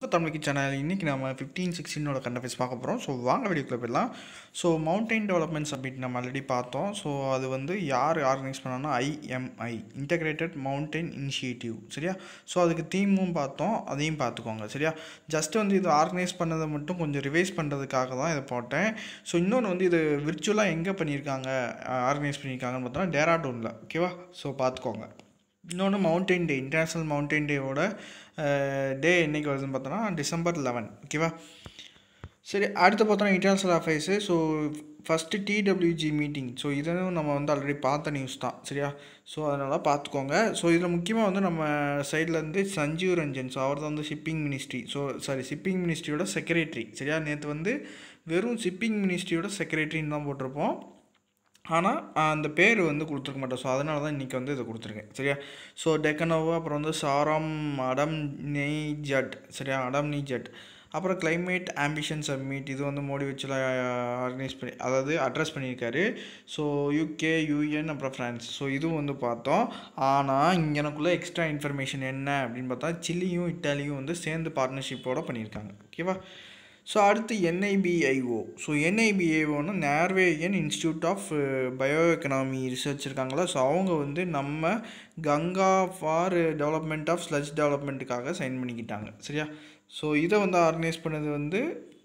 தமிழுக்கு சேனல் இன்றைக்கி நம்ம ஃபிஃப்டீன் சிக்ஸ்டீனோட கண்டஃபேஸ் பார்க்க போகிறோம் ஸோ வாங்க வீடியோக்குள்ள போயிடலாம் ஸோ மவுண்டைன் டெவலப்மெண்ட் சப்மிட் நம்ம ஆல்ரெடி பார்த்தோம் ஸோ அது வந்து யார் ஆர்கனைஸ் பண்ணான்னா ஐஎம்ஐ இன்டகிரேட்டட் மவுண்டைன் இனிஷியேட்டிவ் சரியா ஸோ அதுக்கு தீமும் பார்த்தோம் அதையும் பார்த்துக்கோங்க சரியா ஜஸ்ட் வந்து இது ஆர்கனைஸ் பண்ணதை மட்டும் கொஞ்சம் ரிவைஸ் பண்ணுறதுக்காக தான் இதை போட்டேன் ஸோ இன்னொன்று வந்து இது விர்ச்சுவலாக எங்கே பண்ணியிருக்காங்க ஆர்கனைஸ் பண்ணியிருக்காங்கன்னு பார்த்தோன்னா டேராடூனில் ஓகேவா ஸோ பார்த்துக்கோங்க இன்னொன்று மவுண்டைன் டே இன்டர்நேஷ்னல் மவுண்டைன் டேவோட டே என்றைக்கு வருதுன்னு பார்த்தோன்னா டிசம்பர் லெவன் ஓகேவா சரி அடுத்து பார்த்தோன்னா international affairs so first DWG meeting so இதுவும் நம்ம வந்து ஆல்ரெடி பார்த்த நியூஸ் தான் சரியா ஸோ அதனால் பார்த்துக்கோங்க ஸோ இதில் முக்கியமாக வந்து நம்ம சைட்லேருந்து சஞ்சீவ் ரஞ்சன் ஸோ அவர் தான் வந்து shipping ministry so sorry shipping மினிஸ்ட்ரியோட செக்ரட்டரி சரியா நேற்று வந்து வெறும் ஷிப்பிங் மினிஸ்ட்ரியோட செக்ரட்டரின்னு தான் போட்டிருப்போம் ஆனால் அந்த பேர் வந்து கொடுத்துருக்க மாட்டோம் ஸோ அதனால தான் இன்றைக்கி வந்து இதை கொடுத்துருக்கேன் சரியா ஸோ டெக்கனோவா அப்புறம் வந்து சாராம் அடம் நெய்ஜட் சரியா அடம் நீஜட் அப்புறம் கிளைமேட் ஆம்பிஷன் சப்மிட் இது வந்து மோடி வச்சுல ஆர்கனைஸ் பண்ணி அதாவது அட்ரஸ் பண்ணியிருக்காரு ஸோ யூகே யூஎன் அப்புறம் ஃப்ரான்ஸ் ஸோ இதுவும் வந்து பார்த்தோம் ஆனால் இங்கனக்குள்ளே எக்ஸ்ட்ரா இன்ஃபர்மேஷன் என்ன அப்படின்னு பார்த்தா சில்லியும் இட்டாலியும் வந்து சேர்ந்து பார்ட்னர்ஷிப்போடு பண்ணியிருக்காங்க ஓகேவா ஸோ அடுத்து என்ஐபிஐஓ ஸோ என்ஐபிஐஓன்னு Norwegian institute of bio economy research இருக்காங்களா ஸோ அவங்க வந்து நம்ம Ganga for development of sludge டெவலப்மெண்ட்டுக்காக சைன் பண்ணிக்கிட்டாங்க சரியா ஸோ இதை வந்து ஆர்கனைஸ் பண்ணது வந்து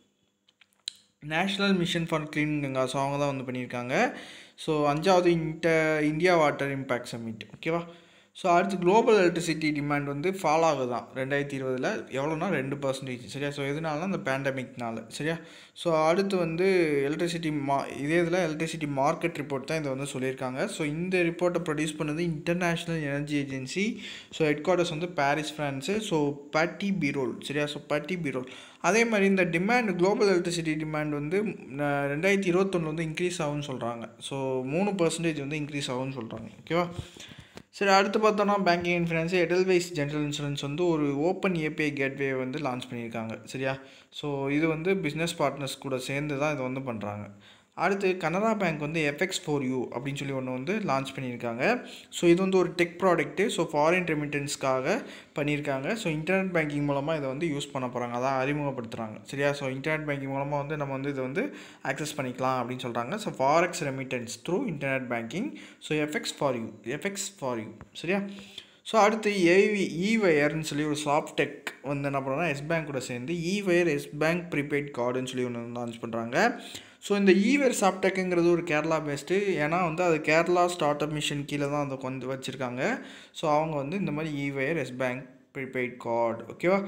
national mission for clean Ganga so அவங்க தான் வந்து பண்ணியிருக்காங்க ஸோ அஞ்சாவது இன்ட இந்தியா வாட்டர் இம்பேக்ட் சம்மிட் ஓகேவா ஸோ அடுத்து குளோபல் எலக்ட்ரிசிட்டி டிமாண்ட் வந்து ஃபால் ஆகுதான் ரெண்டாயிரத்தி இருபதில் எவ்வளோனா ரெண்டு பர்சன்டேஜ் சரியா ஸோ எதனால அந்த பேண்டமிக்னால சரியா ஸோ அடுத்து வந்து எலக்ட்ரிசிட்டி மா இதே இதில் எலக்ட்ரிசிட்டி மார்க்கெட் ரிப்போர்ட் தான் இதை வந்து சொல்லியிருக்காங்க ஸோ இந்த ரிப்போர்ட்டை ப்ரொடியூஸ் பண்ணது international energy agency so headquarters வந்து Paris France so Fatih Birol சரியா ஸோ பட்டி பீரோல் அதே மாதிரி இந்த டிமாண்ட் குளோபல் எலக்ட்ரிசிட்டி டிமாண்ட் வந்து ரெண்டாயிரத்தி இருபத்தொன்று வந்து இன்க்ரீஸ் ஆகும்னு சொல்கிறாங்க ஸோ மூணு பர்சன்டேஜ் வந்து இன்க்ரீஸ் ஆகும்னு சொல்கிறாங்க ஓகேவா சரி அடுத்து பார்த்தோன்னா banking and finance Edelweiss general insurance வந்து ஒரு ஓப்பன் ஏபிஐ கேட்வே வந்து லான்ச் பண்ணியிருக்காங்க சரியா ஸோ இது வந்து பிஸ்னஸ் பார்ட்னர்ஸ் கூட சேர்ந்து தான் இதை வந்து பண்ணுறாங்க அடுத்து கனரா பேங்க் வந்து எஃப்எக்ஸ் ஃபோர் யூ அப்படின்னு சொல்லி ஒன்று வந்து லான்ச் பண்ணியிருக்காங்க ஸோ இது வந்து ஒரு டெக் ப்ராடக்ட்டு ஸோ ஃபாரின் ரெமிட்டன்ஸ்க்காக பண்ணியிருக்காங்க ஸோ இன்டர்நெட் பேங்கிங் மூலமாக இதை வந்து யூஸ் பண்ண போகிறாங்க அதான் அறிமுகப்படுத்துகிறாங்க சரியா ஸோ இன்டர்நெட் பேங்கிங் மூலமாக வந்து நம்ம வந்து இதை வந்து ஆக்சஸ் பண்ணிக்கலாம் அப்படின்னு சொல்கிறாங்க so forex remittance through internet banking so FX for you FX for you சரியா ஸோ அடுத்து ஏவி இவயர்னு சொல்லி ஒரு சாஃப்ட் டெக் வந்து என்ன பண்ணுறோம்னா எஸ் பேங்க் கூட சேர்ந்து இவயர் எஸ் பேங்க் ப்ரீபெய்ட் கார்டுன்னு சொல்லி ஒன்று லான்ச் பண்ணுறாங்க ஸோ இந்த ஈவேர் சாப்டெக்குங்கிறது ஒரு கேரளா பேஸ்டு ஏன்னா வந்து அது கேரளா ஸ்டார்ட் அப் மிஷன் கீழே தான் அதை கொண்டு வச்சுருக்காங்க ஸோ அவங்க வந்து இந்த மாதிரி Ewire Yes Bank prepaid card ஓகேவா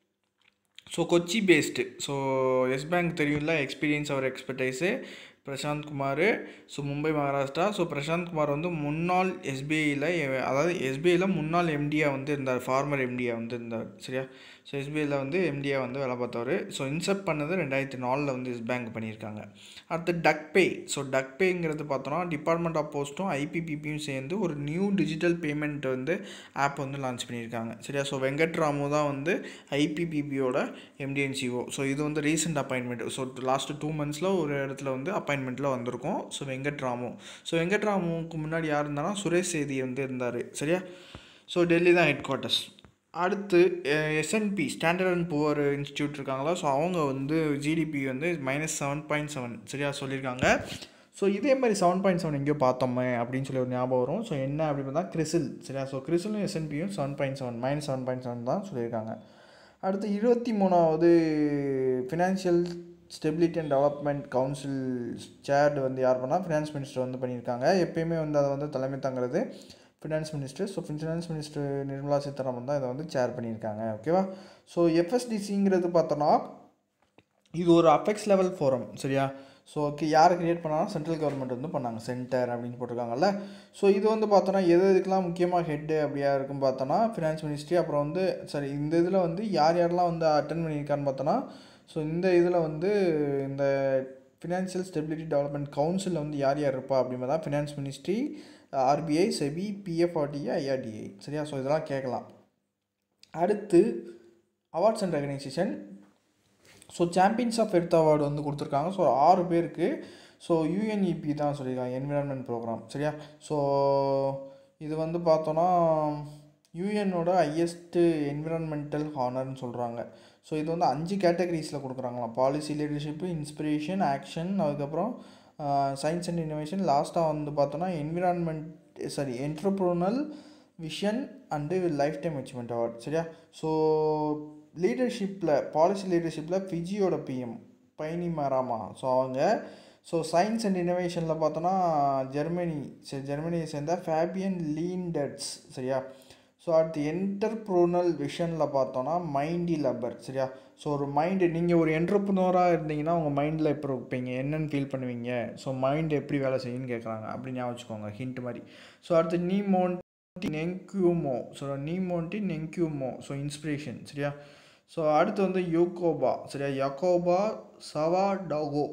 so Kochi based so Yes Bank தெரியும்ல எக்ஸ்பீரியன்ஸ் அவர் expertise Prashant Kumar so Mumbai Maharashtra so Prashant Kumar வந்து முன்னாள் எஸ்பிஐயில் அதாவது எஸ்பிஐயில் முன்னாள் எம்டியாக வந்து இருந்தார் ஃபார்மர் எம்டியாக வந்து இருந்தார் சரியா ஸோ எஸ்பிஐயில் வந்து எம்டியாக வந்து வேலை பார்த்தவர் ஸோ இன்செப்ட் பண்ணது ரெண்டாயிரத்தி நாலில் வந்து எஸ் பேங்க் பண்ணியிருக்காங்க அடுத்து டக் பே ஸோ டக் பேங்கிறது பார்த்தோன்னா டிபார்ட்மெண்ட் ஆஃப் போஸ்ட்டும் ஐபிபிபியும் சேர்ந்து ஒரு நியூ டிஜிட்டல் பேமெண்ட் வந்து ஆப் வந்து லான்ச் பண்ணியிருக்காங்க சரியா ஸோ வெங்கட் ராமு தான் வந்து ஐபிபிபியோட எம்டிஎன்சிஓ ஸோ இது வந்து recent appointment so last two மந்த்ஸில் ஒரு இடத்துல வந்து அப்பாயின்மெண்ட்டில் வந்திருக்கும் ஸோ வெங்கட் ராமு ஸோ வெங்கட் ராமுக்கு முன்னாடி யார் இருந்தாலும் சுரேஷ் சேதி வந்து இருந்தார் சரியா ஸோ டெல்லி தான் ஹெட் குவார்ட்டர்ஸ் அடுத்து S and P standard and poor institute இருக்காங்களா ஸோ அவங்க வந்து ஜிடிபி வந்து மைனஸ் செவன் பாயிண்ட் செவன் சரியா சொல்லியிருக்காங்க ஸோ இதே மாதிரி செவன் பாயிண்ட் செவன் எங்கேயோ பார்த்தோமே அப்படின்னு சொல்லி ஒரு ஞாபகம் வரும் ஸோ என்ன அப்படின்னு பார்த்தா கிறிசில் சரியா ஸோ கிறிசிலும் எஸ்என்பியும் seven point seven minus seven point seven தான் சொல்லியிருக்காங்க அடுத்து இருபத்தி மூணாவது financial stability and development council chaired வந்து யார் பண்ணால் ஃபினான்ஸ் மினிஸ்டர் வந்து பண்ணியிருக்காங்க எப்பயுமே வந்து அதை வந்து தலைமை தாங்கிறது finance minister so finance minister Nirmala Sitharaman தான் இதை வந்து சேர் பண்ணியிருக்காங்க ஓகேவா ஸோ எஃப்எஸ்டிசிங்கிறது பார்த்தோன்னா இது ஒரு அஃபெக்ஸ் லெவல் ஃபோரம் சரியா ஸோ ஓகே யார் கிரியேட் பண்ணாலும் சென்ட்ரல் கவர்மெண்ட் வந்து பண்ணாங்க சென்டர் அப்படின்னு போட்டிருக்காங்கல்ல ஸோ இது வந்து பார்த்தோன்னா எது எதுக்கெலாம் முக்கியமாக ஹெட்டு அப்படியா இருக்கும் பார்த்தோன்னா ஃபினான்ஸ் மினிஸ்ட்ரி அப்புறம் வந்து சரி இந்த இதில் வந்து யார் யாரெல்லாம் வந்து அட்டன் பண்ணியிருக்கான்னு பார்த்தோன்னா ஸோ இந்த இதில் வந்து இந்த ஃபினான்ஷியல் ஸ்டெபிலிட்டி டெவலப்மெண்ட் கவுன்சிலில் வந்து யார் யார் இருப்பா அப்படின்னா தான் finance ministry RBI SEBI PFRDA IRDI சரியா ஸோ இதெல்லாம் கேட்கலாம் அடுத்து awards and recognition so champions of earth award வந்து கொடுத்துருக்காங்க ஸோ ஆறு பேருக்கு ஸோ யூஎன்இபி தான் சொல்லியிருக்காங்க என்விரான்மெண்ட் ப்ரோக்ராம் சரியா ஸோ இது வந்து பார்த்தோன்னா யூஎனோட ஹையஸ்ட்டு என்விரான்மெண்டல் ஹானர்னு சொல்கிறாங்க ஸோ இது வந்து அஞ்சு கேட்டகரிஸில் கொடுக்குறாங்களாம் பாலிசி லீடர்ஷிப்பு இன்ஸ்பிரேஷன் ஆக்ஷன் அதுக்கப்புறம் சயின்ஸ் அண்ட் இன்னோவேஷன் லாஸ்ட்டாக வந்து பார்த்தோன்னா environment sorry entrepreneurial vision and lifetime achievement award சரியா ஸோ லீடர்ஷிப்பில் பாலிசி லீடர்ஷிப்பில் ஃபிஜியோட பிஎம் பைனி மராமா ஸோ அவங்க ஸோ சயின்ஸ் அண்ட் இன்னோவேஷனில் பார்த்தோன்னா ஜெர்மனி சரி ஜெர்மனியை சேர்ந்த ஃபேபியன் லீண்டட்ஸ் சரியா ஸோ அடுத்து என்டர்ப்ரோனல் விஷனில் பார்த்தோன்னா மைண்டி லப்பர் சரியா ஸோ ஒரு மைண்டு நீங்கள் ஒரு என்டர்ப்ரனராக இருந்தீங்கன்னா உங்கள் மைண்டில் எப்படி இருப்பீங்க என்னென்னு ஃபீல் பண்ணுவீங்க ஸோ மைண்ட் எப்படி வேலை செய்யுன்னு கேட்குறாங்க அப்படி ஞாபகம் வச்சுக்கோங்க ஹிண்ட் மாதிரி ஸோ அடுத்து Nemonte Nenquimo so Nemonte Nenquimo so inspiration சரியா ஸோ அடுத்து வந்து யோகோபா சரியா யக்கோபா சவா டாகோ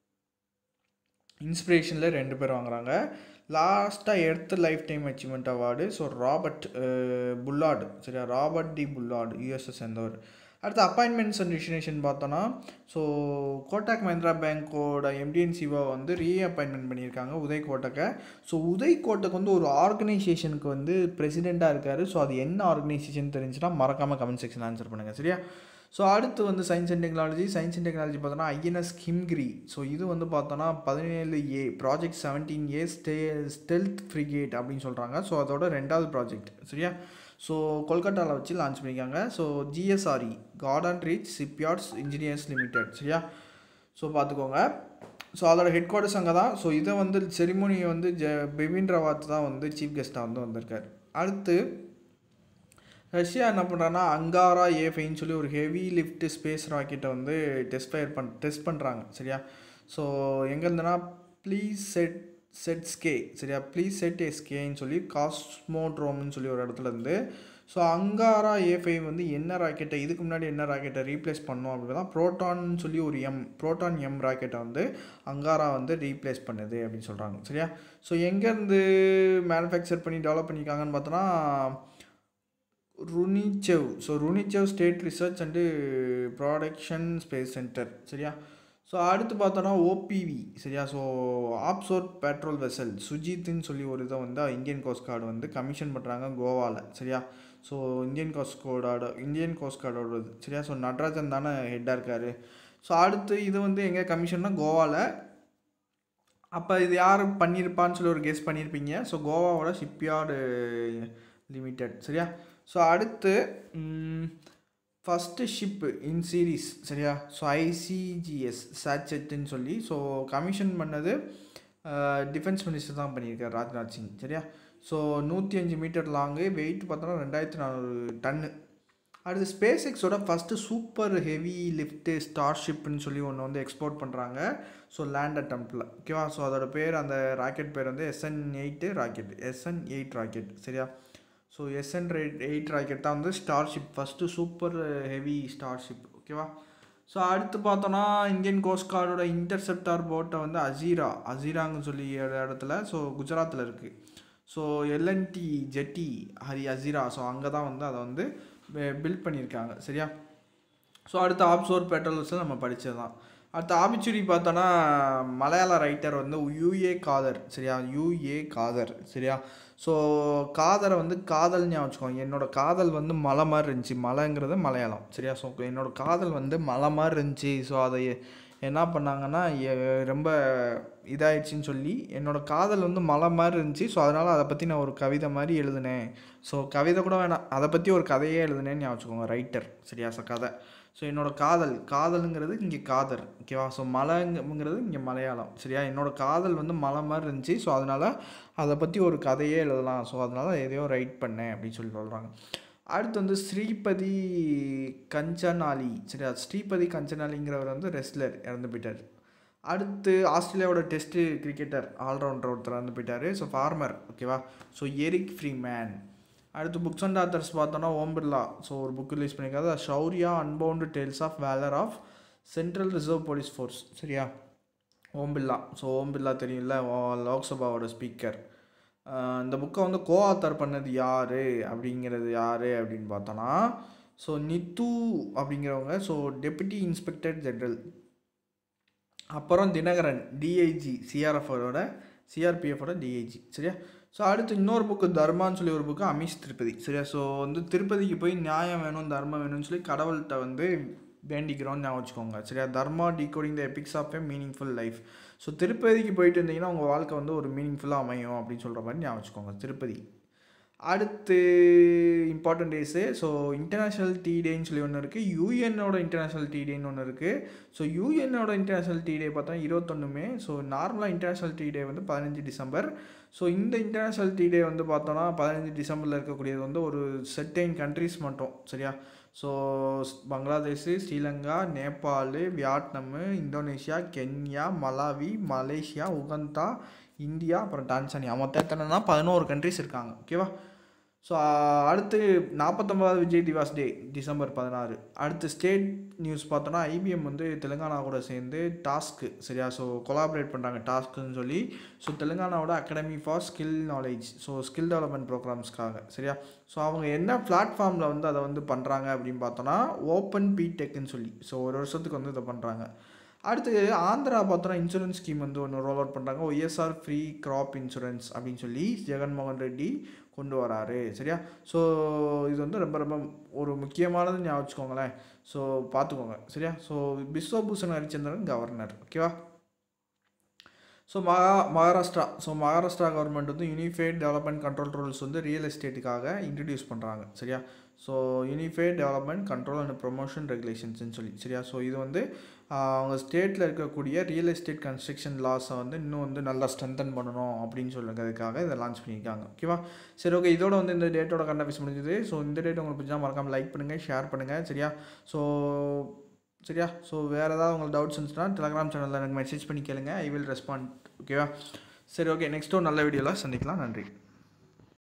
இன்ஸ்பிரேஷனில் ரெண்டு பேர் வாங்குறாங்க லாஸ்ட்டாக earth lifetime achievement award so Robert Bullard சரியா ராபர்ட் டி புல்லார்டு யூஎஸ்எஸ் சேர்ந்தவர் அடுத்து அப்பாயின்மெண்ட்ஸ் அண்ட் டெஸ்டினேஷன் பார்த்தோன்னா ஸோ கோட்டாக் மஹிந்திரா பேங்க்கோட எம்டிஎன் சிவா வந்து ரீ அப்பாயின்மெண்ட் பண்ணியிருக்காங்க உதய் கோட்டக்கை ஸோ உதய் கோட்டக் வந்து ஒரு ஆர்கனைசேஷனுக்கு வந்து பிரசிடெண்ட்டாக இருக்கார் ஸோ அது என்ன ஆர்கனைசேஷன் தெரிஞ்சுன்னா மறக்காமல் கமெண்ட் செக்ஷன் ஆன்சர் பண்ணுங்கள் சரியா ஸோ அடுத்து வந்து science and technology science and technology பார்த்தோன்னா ஐஎன்எஸ் ஹிம்கிரி ஸோ இது வந்து பார்த்தோன்னா பதினேழு ஏ ப்ராஜெக்ட் செவன்டீன் ஏ ஸ்டே ஸ்டெல்த் ஃப்ரிகேட் அப்படின்னு சொல்கிறாங்க ஸோ அதோட ரெண்டாவது ப்ராஜெக்ட் சரியா ஸோ கொல்கட்டாவில் வச்சு லான்ச் பண்ணியிருக்காங்க so GSRE garden reach shipyards engineers limited சரியா ஸோ பார்த்துக்கோங்க ஸோ அதோட ஹெட் குவார்ட்டர்ஸ் அங்கே தான் ஸோ இதை வந்து செரிமோனியை வந்து ஜ பிபின் ரவாத் தான் வந்து சீஃப் கெஸ்ட்டாக வந்து வந்திருக்கார் அடுத்து ரஷ்யா என்ன பண்ணுறாங்கன்னா அங்காரா ஏஃபைன்னு சொல்லி ஒரு ஹெவி லிஃப்ட் ஸ்பேஸ் ராக்கெட்டை வந்து டெஸ்ட் ஃபயர் பண் டெஸ்ட் பண்ணுறாங்க சரியா ஸோ எங்கேருந்துன்னா ப்ளீஸ் செட் செட் ஸ்கே சரியா ப்ளீஸ் செட் எஸ்கேன்னு சொல்லி காஸ்மோட்ரோம்னு சொல்லி ஒரு இடத்துல இருந்து ஸோ அங்காரா ஏ ஃபைவ் வந்து என்ன ராக்கெட்டை இதுக்கு முன்னாடி என்ன ராக்கெட்டை ரீப்ளேஸ் பண்ணோம் அப்படின்னா ப்ரோட்டான்னு சொல்லி ஒரு எம் ப்ரோட்டான் எம் ராக்கெட்டை வந்து அங்காரா வந்து ரீப்ளேஸ் பண்ணுது அப்படின்னு சொல்கிறாங்க சரியா ஸோ எங்கேருந்து மேனுஃபேக்சர் பண்ணி டெவலப் பண்ணியிருக்காங்கன்னு பார்த்தோன்னா Khrunichev so Khrunichev state research and production space centre சரியா ஸோ அடுத்து பார்த்தோன்னா ஓபிவி சரியா ஸோ ஆப்சோர் பெட்ரோல் வெசல் சுஜித்னு சொல்லி ஒரு இதை வந்து இந்தியன் கோஸ்ட் கார்டு வந்து கமிஷன் பண்ணுறாங்க கோவாவில் சரியா ஸோ இந்தியன் கோஸ்ட் கோடோட இந்தியன் கோஸ்ட் கார்டோட சரியா ஸோ நடராஜன் தானே ஹெட்டாக இருக்கார் ஸோ அடுத்து இது வந்து எங்கே கமிஷன்னா கோவாவில் அப்போ இது யார் பண்ணியிருப்பான்னு சொல்லி ஒரு கெஸ் பண்ணியிருப்பீங்க ஸோ கோவாவோட ஷிப்யார்டு லிமிடெட் சரியா ஸோ அடுத்து ஃபஸ்ட்டு ஷிப்பு இன் சீரீஸ் சரியா ஸோ ஐசிஜிஎஸ் சாட்செட்டுன்னு சொல்லி ஸோ கமிஷன் பண்ணது டிஃபென்ஸ் மினிஸ்டர் தான் பண்ணியிருக்கார் ராஜ்நாத் சிங் சரியா ஸோ நூற்றி அஞ்சு மீட்டர் லாங்கு வெயிட் பார்த்தோன்னா ரெண்டாயிரத்தி நானூறு டன்னு அடுத்து ஸ்பேஸ் எக்ஸோட ஃபஸ்ட்டு சூப்பர் ஹெவி லிஃப்ட்டு ஸ்டார்ஷிப்னு சொல்லி ஒன்று வந்து எக்ஸ்போர்ட் பண்ணுறாங்க ஸோ லேண்ட் அட்டம்ப்டில் ஓகேவா ஸோ அதோட பேர் அந்த ராக்கெட் பேர் வந்து SN eight rocket SN eight rocket சரியா ஸோ எஸ்என் எயிட் ராக்கெட் தான் வந்து Starship first super heavy Starship ஓகேவா ஸோ அடுத்து பார்த்தோன்னா இந்தியன் கோஸ்ட் கார்டோட இன்டர்செப்டார் போட்டை வந்து அசீரா அசீராங்கன்னு சொல்லி இடத்துல ஸோ குஜராத்தில் இருக்குது so L and T jetty Hazira so அங்கே தான் வந்து அதை வந்து பில்ட் பண்ணியிருக்காங்க சரியா ஸோ அடுத்து ஆப்சோர் பெட்ரோல்ஸில் நம்ம படித்தது தான் அடுத்து ஆபிச்சுரி பார்த்தோன்னா மலையாள ரைட்டர் வந்து யூஏ காதர் சரியா யூஏ காதர் சரியா ஸோ காதரை வந்து காதல் ஞாபகம் வச்சுக்கோங்க என்னோடய காதல் வந்து மலை மாதிரி இருந்துச்சு மலைங்கிறது மலையாளம் சரியா ஸோ என்னோடய காதல் வந்து மலை மாதிரி இருந்துச்சு ஸோ அதை என்ன பண்ணாங்கன்னா ரொம்ப இதாயிடுச்சின்னு சொல்லி என்னோடய காதல் வந்து மலை மாதிரி இருந்துச்சு ஸோ அதனால் அதை பற்றி நான் ஒரு கவிதை மாதிரி எழுதினேன் ஸோ கவிதை கூட வேணாம் அதை பற்றி ஒரு கதையே எழுதுனேன்னு ஞாபகம் வச்சுக்கோங்க ரைட்டர் சரியா ஸோ கதை ஸோ என்னோடய காதல் காதலுங்கிறது இங்கே காதர் ஓகேவா ஸோ மலைங்கிறது இங்கே மலையாளம் சரியா என்னோடய காதல் வந்து மலை மாதிரி இருந்துச்சு ஸோ அதனால் அதை பற்றி ஒரு கதையே எழுதலாம் ஸோ அதனால் எதையோ ரைட் பண்ணேன் அப்படின்னு சொல்லி சொல்கிறாங்க அடுத்து வந்து ஸ்ரீபதி கஞ்சனாலி சரியா ஸ்ரீபதி கஞ்சனாலிங்கிறவர் வந்து ரெஸ்லர் இறந்து போயிட்டார் அடுத்து ஆஸ்திரேலியாவோட டெஸ்ட்டு கிரிக்கெட்டர் ஆல்ரவுண்டர் ஒருத்தர் இறந்து போயிட்டார் ஸோ ஃபார்மர் ஓகேவா ஸோ எரிக் ஃப்ரீமேன் அடுத்து புக்ஸ் அண்ட் ஆத்தர்ஸ் பார்த்தோன்னா ஓம் பிர்லா ஸோ ஒரு புக் ரிலீஸ் பண்ணியிருக்காது Shaurya unbound tales of valour of central reserve police force சரியா ஓம் பிர்லா ஸோ ஓம் பிர்லா தெரியும்ல லோக்சபாவோட ஸ்பீக்கர் இந்த புக்கை வந்து கோ ஆத்தர் பண்ணது யார் அப்படிங்கிறது யார் அப்படின்னு பார்த்தோன்னா ஸோ நித்து அப்படிங்கிறவங்க ஸோ டெப்யூட்டி இன்ஸ்பெக்டர் ஜென்ரல் அப்புறம் தினகரன் டிஐஜி சிஆர்எஃபோட சிஆர்பிஎஃபோட டிஐஜி சரியா ஸோ அடுத்து இன்னொரு புக்கு தர்மான்னு சொல்லி ஒரு புக்கு அமீஷ் திருப்பதி சரியா ஸோ வந்து திருப்பதிக்கு போய் நியாயம் வேணும் தர்மம் வேணும்னு சொல்லி கடவுள்கிட்ட வந்து வேண்டிக்கிறோம்னு ஞாபகம் வச்சுக்கோங்க சரியா Dharma decoding the epics of a meaningful life so திருப்பதிக்கு போயிட்டு இருந்தீங்கன்னா உங்கள் வாழ்க்கை வந்து ஒரு மீனிங்ஃபுல்லாக அமையும் அப்படின்னு சொல்கிற மாதிரி ஞாபகம் வச்சுக்கோங்க திருப்பதி அடுத்து important days so international tea டேன்னு சொல்லி ஒன்று இருக்குது யூஎன்னோட இன்டர்நேஷ்னல் டீ டேன்னு ஒன்று இருக்குது ஸோ யூஎன்னோட இன்டர்நேஷ்னல் டீ டே பார்த்தா இருபத்தொன்னுமே ஸோ நார்மலாக இன்டர்நேஷ்னல் டீ டே வந்து பதினஞ்சு டிசம்பர் ஸோ இந்த இன்டர்நேஷ்னல் டீ டே வந்து பார்த்தோன்னா பதினஞ்சு டிசம்பரில் இருக்கக்கூடியது வந்து ஒரு செட்டைன் கண்ட்ரிஸ் மட்டும் சரியா so Bangladesh Sri Lanka Nepal Vietnam Indonesia Kenya Malawi Malaysia Uganda India அப்புறம் டான்சானியா மொத்தம் எத்தனைனா பதினோரு கண்ட்ரிஸ் இருக்காங்க ஓகேவா ஸோ அடுத்து நாற்பத்தொம்பதாவது விஜய் திவாஸ் டே டிசம்பர் பதினாறு அடுத்து ஸ்டேட் நியூஸ் பார்த்தோன்னா ஐபிஎம் வந்து தெலுங்கானா கூட சேர்ந்து டாஸ்க்கு சரியா ஸோ கொலாபரேட் பண்ணுறாங்க டாஸ்க்குன்னு சொல்லி ஸோ தெலுங்கானாவோட academy for skill knowledge so skill development ப்ரோக்ராம்ஸ்க்காக சரியா ஸோ அவங்க என்ன பிளாட்ஃபார்மில் வந்து அதை வந்து பண்ணுறாங்க அப்படின்னு பார்த்தோன்னா ஓப்பன் பிடெக்னு சொல்லி ஸோ ஒரு வருஷத்துக்கு வந்து இதை பண்ணுறாங்க அடுத்து ஆந்திரா பார்த்தோன்னா இன்சூரன்ஸ் ஸ்கீம் வந்து ஒன்று ரோல் அவுட் பண்ணுறாங்க ஒய்எஸ்ஆர் ஃப்ரீ கிராப் இன்சூரன்ஸ் அப்படின்னு சொல்லி ஜெகன்மோகன் ரெட்டி கொண்டு வராரு சரியா ஸோ இது வந்து ரொம்ப ரொம்ப ஒரு முக்கியமானது ஞாபகம் வச்சுக்கோங்களேன் ஸோ பார்த்துக்கோங்க சரியா ஸோ பிஸ்வபூஷன் ஹரிச்சந்திரன் கவர்னர் ஓகேவா so Maha Maharashtra so Maharashtra government வந்து யூனிஃபைட் டெவலப்மெண்ட் கண்ட்ரோல் ரூல்ஸ் வந்து ரியல் எஸ்டேட்டுக்காக இன்ட்ரடியூஸ் பண்ணுறாங்க சரியா so unified development control and promotion ரெகுலேஷன்ஸ்னு சொல்லி சரியா ஸோ இது வந்து அவங்க ஸ்டேட்டில் இருக்கக்கூடிய ரியல் எஸ்டேட் கன்ஸ்ட்ரக்ஷன் லாஸை வந்து இன்னும் வந்து நல்லா ஸ்ட்ரென்தன் பண்ணணும் அப்படின்னு சொல்லுறதுக்காக இதை லான்ச் பண்ணியிருக்காங்க ஓகேவா சரி ஓகே இதோட வந்து இந்த டேட்டோட கண்டபிஸ் முடிஞ்சது ஸோ இந்த டேட் உங்களுக்கு பிடிச்சா மறக்காமல் லைக் பண்ணுங்கள் ஷேர் பண்ணுங்கள் சரியா ஸோ சரியா ஸோ வேறு ஏதாவது உங்களுக்கு டவுட்ஸ் இருந்துச்சுன்னா டெலகிராம் சேனலில் எனக்கு மெசேஜ் பண்ணி கேளுங்க ஐ வில் ரெஸ்பாண்ட் ஓகேவா சரி ஓகே நெக்ஸ்ட்டு ஒரு நல்ல வீடியோவில் சந்திக்கலாம் நன்றி